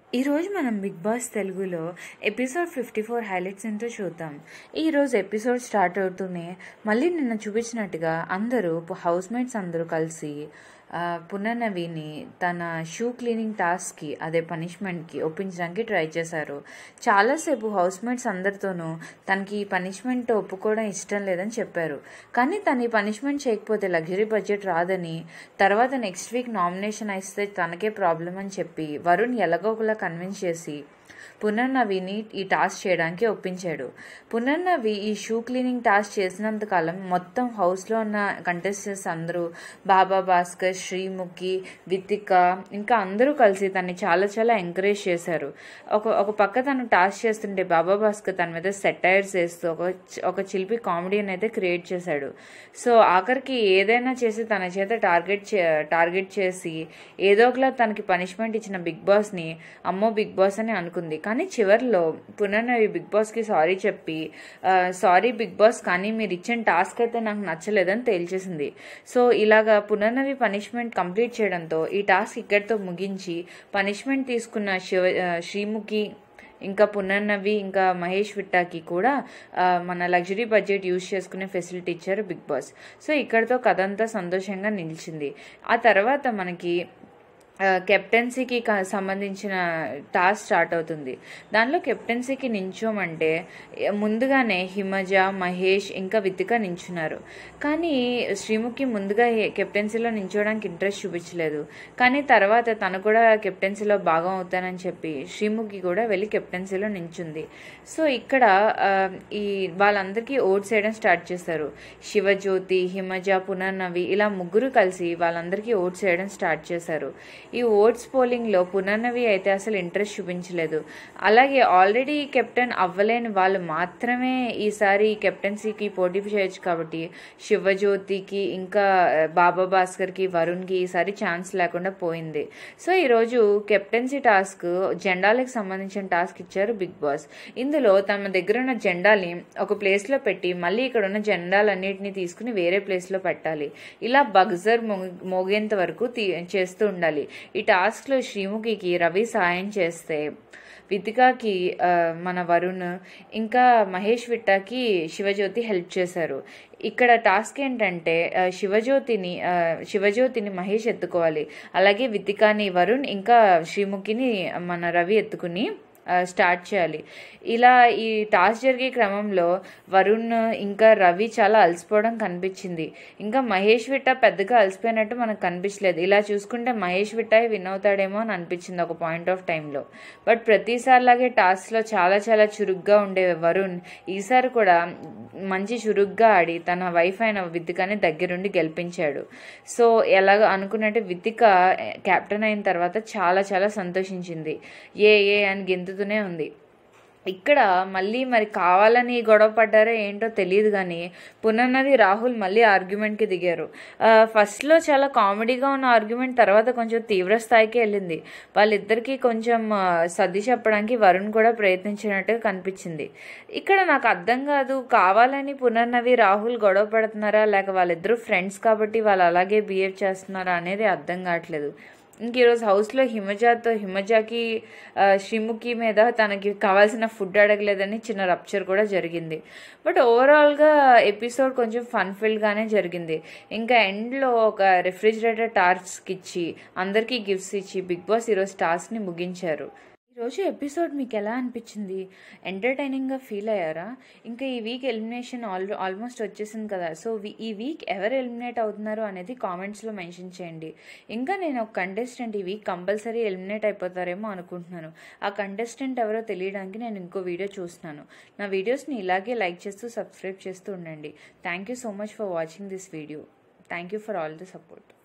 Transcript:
ఈరోజు మనం Bigg Boss తెలుగులో ఎపిసోడ్ ఫిఫ్టీ ఫోర్ హైలైట్స్ ఏంటో చూద్దాం ఈరోజు ఎపిసోడ్ స్టార్ట్ అవుతూనే మళ్ళీ నిన్న చూపించినట్టుగా అందరూ హౌస్ మేట్స్ అందరూ కలిసి ఆ, పునర్నవిని తన షూ క్లీనింగ్ టాస్క్కి అదే పనిష్మెంట్కి ఒప్పించడానికి ట్రై చేశారు చాలాసేపు హౌస్ మేట్స్ అందరితోనూ తనకి ఈ పనిష్మెంట్ ఒప్పుకోవడం ఇష్టం లేదని చెప్పారు కానీ తను ఈ పనిష్మెంట్ చేయకపోతే లగ్జరీ బడ్జెట్ రాదని తర్వాత నెక్స్ట్ వీక్ నామినేషన్ ఇస్తే తనకే ప్రాబ్లం అని చెప్పి వరుణ్ ఎలాగో ఒకలా కన్విన్స్ చేసి పునర్నవిని ఈ టాస్క్ చేయడానికి ఒప్పించాడు పునర్నవి ఈ షూ క్లీనింగ్ టాస్క్ చేసినంత కాలం మొత్తం హౌస్లో ఉన్న కంటెస్టెంట్స్ అందరూ బాబా భాస్కర్ శ్రీముఖి వితిక ఇంకా అందరూ కలిసి తన్ని చాలా చాలా ఎంకరేజ్ చేశారు ఒక ఒక పక్క తను టాస్క్ చేస్తుంటే బాబా భాస్కర్ తన మీద సెటైర్స్ వేస్తూ ఒక చి- ఒక చిలిపి కామెడీని అయితే క్రియేట్ చేశాడు సో ఆఖరికి ఏదైనా చేసి తన చేత టార్గెట్ చే టార్గెట్ చేసి ఏదో ఒకలా తనకి పనిష్మెంట్ ఇచ్చిన బిగ్ బాస్ని అమ్మో బిగ్ బాస్ అని అనుకుంది కానీ చివరిలో పునర్నవి బిగ్ బాస్కి సారీ చెప్పి సారీ బిగ్ బాస్ కానీ మీరు ఇచ్చిన టాస్క్ అయితే నాకు నచ్చలేదని తేల్చేసింది సో ఇలాగా పునర్నవి పనిష్మెంట్ కంప్లీట్ చేయడంతో ఈ టాస్క్ ఇక్కడితో ముగించి పనిష్మెంట్ తీసుకున్న శివ ఆ, శ్రీముఖి ఇంకా పునర్నవి ఇంకా మహేష్ విట్టాకి కూడా ఆ, మన లగ్జరీ బడ్జెట్ యూజ్ చేసుకునే ఫెసిలిటీ ఇచ్చారు బిగ్ బాస్ సో ఇక్కడతో కథ అంతా సంతోషంగా నిలిచింది ఆ తర్వాత మనకి ఆ, కెప్టెన్సీకి క- సంబంధించిన టాస్క్ స్టార్ట్ అవుతుంది దానిలో కెప్టెన్సీకి నించోమంటే ఏ, ముందుగానే హిమజ మహేష్ ఇంకా వితిక నించున్నారు కానీ శ్రీముఖి ముందుగా ఏ- కెప్టెన్సీలో నించోడానికి ఇంట్రెస్ట్ చూపించలేదు కానీ తర్వాత తను కూడా కెప్టెన్సీలో భాగం అవుతానని చెప్పి శ్రీముఖి కూడా వెళ్ళి కెప్టెన్సీలో నించుంది సో ఇక్కడ ఆ, ఈ వాళ్ళందరికీ ఓట్స్ వేయడం స్టార్ట్ చేశారు శివజ్యోతి హిమజ పునర్నవి ఇలా ముగ్గురు కలిసి వాళ్ళందరికీ ఓట్స్ వేయడం స్టార్ట్ చేశారు ఈ ఓట్స్ పోలింగ్లో పునర్నవి అయితే అసలు ఇంట్రెస్ట్ చూపించలేదు అలాగే ఆల్రెడీ కెప్టెన్ అవ్వలేని వాళ్ళు మాత్రమే ఈసారి కెప్టెన్సీకి పోటీ చేయొచ్చు కాబట్టి శివజ్యోతికి ఇంకా ఆ, బాబా భాస్కర్కి వరుణ్కి ఈసారి ఛాన్స్ లేకుండా పోయింది సో ఈరోజు కెప్టెన్సీ టాస్క్ జెండాలకు సంబంధించిన టాస్క్ ఇచ్చారు బిగ్ బాస్ ఇందులో తమ దగ్గర ఉన్న జెండాని ఒక ప్లేస్లో పెట్టి మళ్ళీ ఇక్కడ ఉన్న జెండాలన్నిటిని తీసుకుని వేరే ప్లేస్లో పెట్టాలి ఇలా బగ్జర్ మోగ- మోగేంత వరకు తీ- చేస్తూ ఉండాలి ఈ టాస్క్లో శ్రీముఖికి రవి సాయం చేస్తే వితికాకి ఆ, మన వరుణ్ ఇంకా మహేష్ విట్టాకి శివజ్యోతి హెల్ప్ చేశారు ఇక్కడ టాస్క్ ఏంటంటే ఆ, శివజ్యోతిని ఆ, శివజ్యోతిని మహేష్ ఎత్తుకోవాలి అలాగే వితికాని వరుణ్ ఇంకా శ్రీముఖిని మన రవి ఎత్తుకుని ఆ, స్టార్ట్ చేయాలి ఇలా ఈ టాస్ జరిగే క్రమంలో వరుణ్ ఇంకా రవి చాలా అలసిపోవడం కనిపించింది ఇంకా మహేష్ విట్ట పెద్దగా అలసిపోయినట్టు మనకు కనిపించలేదు ఇలా చూసుకుంటే మహేష్ విట్ట విన్ అవుతాడేమో అని అనిపించింది ఒక పాయింట్ ఆఫ్ టైంలో బట్ ప్రతిసారిలాగే టాస్క్లో చాలా చాలా చురుగ్గా ఉండే వరుణ్ ఈసారి కూడా మంచి చురుగ్గా ఆడి తన వైఫ్ అయిన వితికని దగ్గరుండి గెలిపించాడు సో ఎలాగ అనుకున్నట్టు వితిక కెప్టెన్ అయిన తర్వాత చాలా చాలా సంతోషించింది ఏ ఏ అని గెంతుతూనే ఉంది ఇక్కడ మళ్ళీ మరి కావాలని గొడవ పడ్డారో ఏంటో తెలియదు కానీ పునర్నవి రాహుల్ మళ్ళీ ఆర్గ్యుమెంట్కి దిగారు ఆ, ఫస్ట్లో చాలా కామెడీగా ఉన్న ఆర్గ్యుమెంట్ తర్వాత కొంచెం తీవ్ర స్థాయికి వెళ్ళింది వాళ్ళిద్దరికీ కొంచెం ఆ, సర్ది చెప్పడానికి వరుణ్ కూడా ప్రయత్నించినట్టుగా కనిపించింది ఇక్కడ నాకు అర్థం కాదు కావాలని పునర్నవి రాహుల్ గొడవ పడుతున్నారా లేక వాళ్ళిద్దరూ ఫ్రెండ్స్ కాబట్టి వాళ్ళు అలాగే బిహేవ్ చేస్తున్నారా అనేది అర్థం కావట్లేదు ఇంక ఈరోజు హౌస్లో హిమజాతో హిమజాకి ఆ, శ్రీముఖి మీద తనకి కావాల్సిన ఫుడ్ అడగలేదని చిన్న రప్చర్ కూడా జరిగింది బట్ ఓవరాల్గా ఎపిసోడ్ కొంచెం ఫన్ ఫిల్గానే జరిగింది ఇంకా ఎండ్లో ఒక రెఫ్రిజిరేటర్ టాస్క్ ఇచ్చి అందరికీ గిఫ్ట్స్ ఇచ్చి బిగ్ బాస్ ఈరోజు టాస్క్ని ముగించారు ఈరోజు ఎపిసోడ్ మీకు ఎలా అనిపించింది ఎంటర్టైనింగ్గా ఫీల్ అయ్యారా ఇంకా ఈ వీక్ ఎలిమినేషన్ ఆల్ ఆల్మోస్ట్ వచ్చేసింది కదా సో వి- ఈ వీక్ ఎవరు ఎలిమినేట్ అవుతున్నారు అనేది కామెంట్స్లో మెన్షన్ చేయండి ఇంకా నేను ఒక కంటెస్టెంట్ ఈ వీక్ కంపల్సరీ ఎలిమినేట్ అయిపోతారేమో అనుకుంటున్నాను ఆ కంటెస్టెంట్ ఎవరో తెలియడానికి నేను ఇంకో వీడియో చూస్తున్నాను నా వీడియోస్ని ఇలాగే లైక్ చేస్తూ సబ్స్క్రైబ్ చేస్తూ ఉండండి thank you so much for watching this video thank you for all the support